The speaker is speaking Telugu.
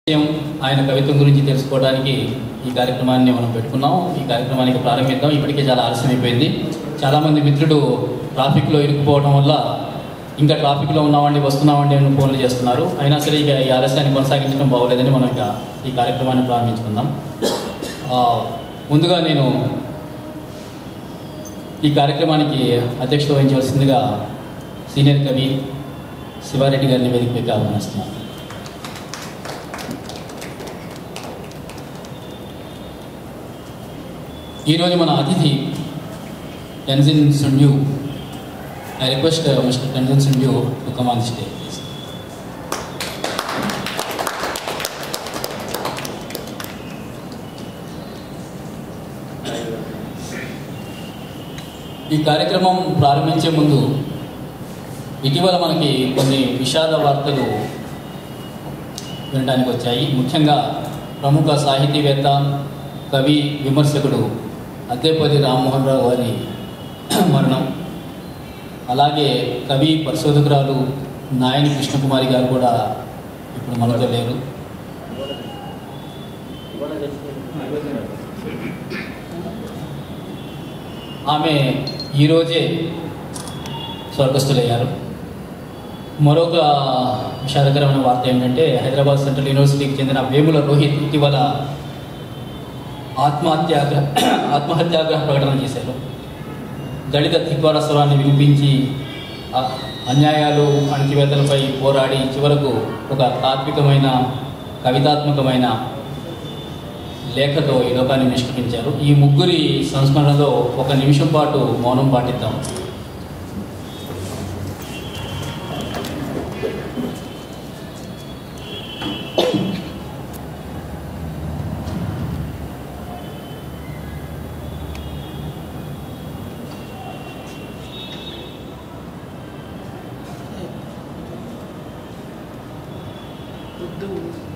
విషయం ఆయన కవిత్వం గురించి తెలుసుకోవడానికి ఈ కార్యక్రమాన్ని మనం పెట్టుకున్నాం ఈ కార్యక్రమానికి ప్రారంభిద్దాం ఇప్పటికే చాలా ఆలస్యం అయిపోయింది చాలామంది మిత్రులు ట్రాఫిక్లో ఇరుక్కుపోవడం వల్ల ఇంకా ట్రాఫిక్లో ఉన్నామండి వస్తున్నామండి అని ఫోన్లు చేస్తున్నారు అయినా సరే ఇక ఈ ఆలస్యాన్ని కొనసాగించడం బాగోలేదని మనం ఇక ఈ కార్యక్రమాన్ని ప్రారంభించుకుందాం ఆ, ముందుగా నేను ఈ కార్యక్రమానికి అధ్యక్షత వహించవలసిందిగా సీనియర్ కవి శివారెడ్డి గారిని వేదికపైకి ఆహ్వానిస్తున్నాను ఈరోజు మన అతిథి Tenzin Tsundue I request mister Tenzin Tsundue to come on the stage please ఈ కార్యక్రమం ప్రారంభించే ముందు ఇటీవల మనకి కొన్ని విషాద వార్తలు వినడానికి వచ్చాయి ముఖ్యంగా ప్రముఖ సాహితీవేత్త కవి విమర్శకుడు అద్దేపల్లి రామ్మోహన్ రావు గారి మరణం అలాగే కవి పరిశోధకురాలు నాయని కృష్ణకుమారి గారు కూడా ఇప్పుడు మనతో లేరు ఆమె ఈరోజే స్వర్గస్థులయ్యారు మరొక విషాదకరమైన వార్త ఏంటంటే హైదరాబాద్ సెంట్రల్ యూనివర్సిటీకి చెందిన వేముల రోహిత్ ఇటీవల ఆత్మహత్యాగ్రహ ఆత్మహత్యాగ్రహ ప్రకటన చేశారు దళిత ధిక్వార స్వరాన్ని వినిపించి ఆ అన్యాయాలు అణచివేతలపై పోరాడి చివరకు ఒక తాత్వికమైన కవితాత్మకమైన లేఖతో ఈ లోకాన్ని నిష్క్రమించారు ఈ ముగ్గురి సంస్మరణలో ఒక నిమిషం పాటు మౌనం పాటిద్దాం వద్దు